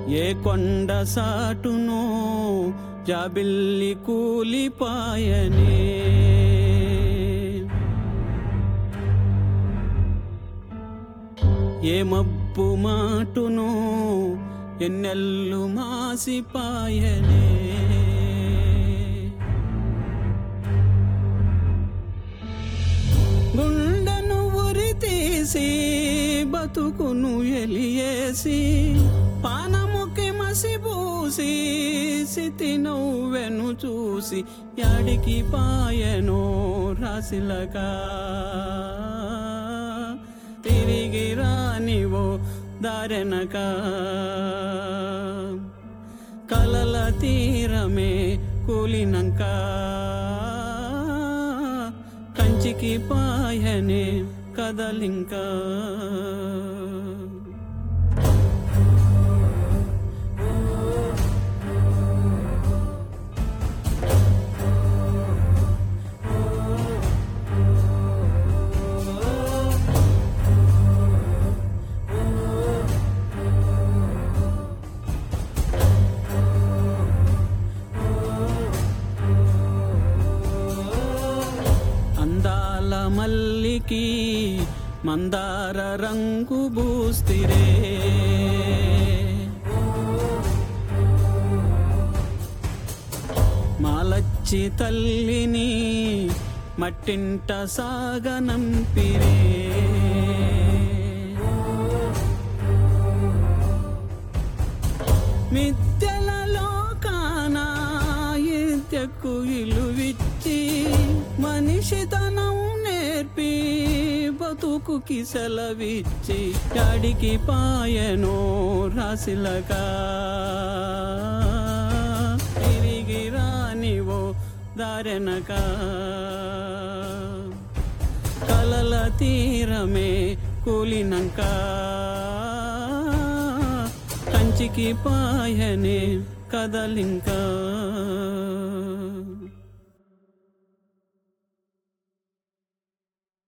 ఏ కొండ సాటునో జాబిల్లి కూలిపాయనే ఏ మబ్బు మాటునో ఎన్నెల్లు మాసిపాయనే గుండెను ఉరి తీసి బతుకును ఎలియేసి పానముకి మసిబూసి సితి నవ్వెను చూసి యాడికి పాయనో రాసిలక తిరిగి రానివో దారెనక కలల తీరమే కూలినంక కంచికి పాయనే కదలింకా అందాల మల్లికి మందార రంగు బూస్తిరే మాలచ్చి తల్లిని మట్టింట సాగనంపిరే మిథ్యలలో కానా ఇత్యకు ఇలువిచ్చి మనిషితనం నేర్పి బతుకుకి సెలవిచ్చి యాడికి పాయనో రాసిలక తిరిగి రానివో దారెనక కలల తీరమే కూలినంక కంచికి పాయనే కదలింకా